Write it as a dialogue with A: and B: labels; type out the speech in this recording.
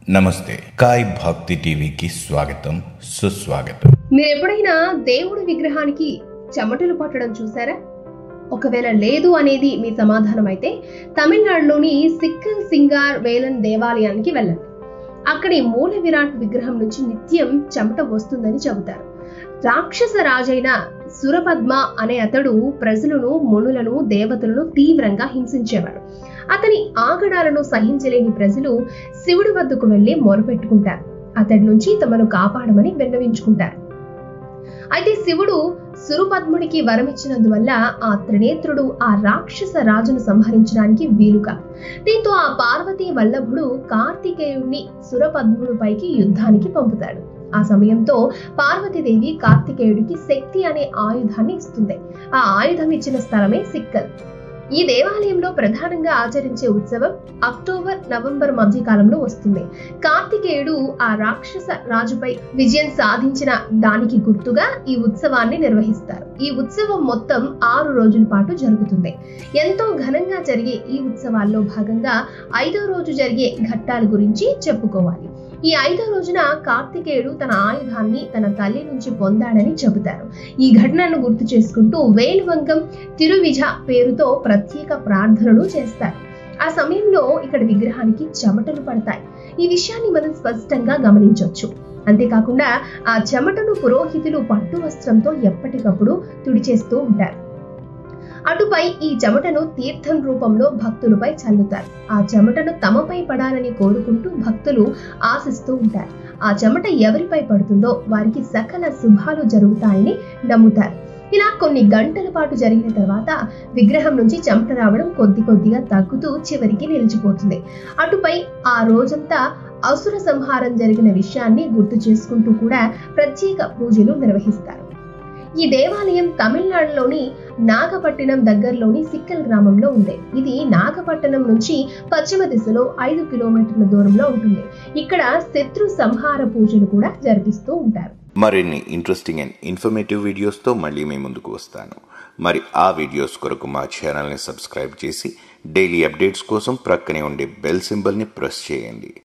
A: నమస్తే కాయ్ భక్తి టీవీకి స్వాగతం సుస్వాగతం
B: మీరు ఎప్పుడైనా దేవుడి విగ్రహానికి చెమటలు పట్టడం చూసారా ఒకవేళ లేదు అనేది మీ సమాధానం అయితే తమిళనాడులోని సిక్కల్ సింగార్ వేలన్ దేవాలయానికి వెళ్ళండి అక్కడి మూల విరాట్ విగ్రహం నుంచి నిత్యం చెమట వస్తుందని చెబుతారు రాక్షస రాజైన సురపద్మ అనే అతడు ప్రజలను మునులను దేవతలను తీవ్రంగా హింసించేవాడు అతని ఆగడాలను సహించలేని ప్రజలు శివుడి వద్దకు వెళ్లి మొరపెట్టుకుంటారు అతడి నుంచి తమను కాపాడమని విన్నవించుకుంటారు అయితే శివుడు సురుపద్ముడికి వరమిచ్చినందువల్ల ఆ త్రినేత్రుడు ఆ రాక్షస రాజును సంహరించడానికి వీలుగా దీంతో ఆ పార్వతీ వల్లభుడు కార్తికేయుడిని సురపద్ముడిపైకి యుద్ధానికి పంపుతాడు ఆ సమయంతో పార్వతీదేవి కార్తికేయుడికి శక్తి అనే ఆయుధాన్ని ఇస్తుంది ఆ ఆయుధం ఇచ్చిన స్థలమే సిక్కల్ ఈ దేవాలయంలో ప్రధానంగా ఆచరించే ఉత్సవం అక్టోబర్ నవంబర్ మధ్య కాలంలో వస్తుంది కార్తికేయుడు ఆ రాక్షస రాజుపై విజయం సాధించిన దానికి గుర్తుగా ఈ ఉత్సవాన్ని నిర్వహిస్తారు ఈ ఉత్సవం మొత్తం ఆరు రోజుల పాటు జరుగుతుంది ఎంతో ఘనంగా జరిగే ఈ ఉత్సవాల్లో భాగంగా ఐదో రోజు జరిగే ఘట్టాల గురించి చెప్పుకోవాలి ఈ ఐదో రోజున కార్తికేయుడు తన ఆయుధాన్ని తన తల్లి నుంచి పొందాడని చెబుతారు ఈ ఘటనను గుర్తు చేసుకుంటూ వేలువంగం తిరువిజ పేరుతో ప్రత్యేక ప్రార్థనలు చేస్తారు ఆ సమయంలో ఇక్కడ విగ్రహానికి చెమటలు పడతాయి ఈ విషయాన్ని మనం స్పష్టంగా గమనించవచ్చు అంతేకాకుండా ఆ చెమటను పురోహితులు పట్టు వస్త్రంతో ఎప్పటికప్పుడు తుడిచేస్తూ ఉంటారు అటుపై ఈ చెమటను తీర్థం రూపంలో భక్తులపై చల్లుతారు ఆ చెమటను తమపై పడాలని కోరుకుంటూ భక్తులు ఆశిస్తూ ఉంటారు ఆ చెమట ఎవరిపై పడుతుందో వారికి సకల శుభాలు జరుగుతాయని నమ్ముతారు ఇలా కొన్ని గంటల పాటు జరిగిన తర్వాత విగ్రహం నుంచి చెమట రావడం కొద్ది కొద్దిగా తగ్గుతూ చివరికి నిలిచిపోతుంది అటుపై ఆ రోజంతా అసుర సంహారం జరిగిన విషయాన్ని గుర్తు చేసుకుంటూ కూడా ప్రత్యేక పూజలు నిర్వహిస్తారు ఈ దేవాలయం తమిళనాడులోని నాగపట్టినం దగ్గరలోని సిక్కల్ గ్రామంలో ఉంది ఇది నాగపట్టణం నుంచి పశ్చిమ దిశలో ఐదు కిలోమీటర్ల దూరంలో ఉంటుంది ఇక్కడ శత్రు సంహార పూజలు కూడా జరిపిస్తూ ఉంటారు
A: మరిన్ని ఇంట్రెస్టింగ్ అండ్ ఇన్ఫర్మేటివ్ వీడియోస్తో మళ్ళీ మీ ముందుకు వస్తాను మరి ఆ వీడియోస్ కొరకు మా ఛానల్ని సబ్స్క్రైబ్ చేసి డైలీ అప్డేట్స్ కోసం ప్రక్కనే ఉండే బెల్ సింబల్ని ప్రెస్ చేయండి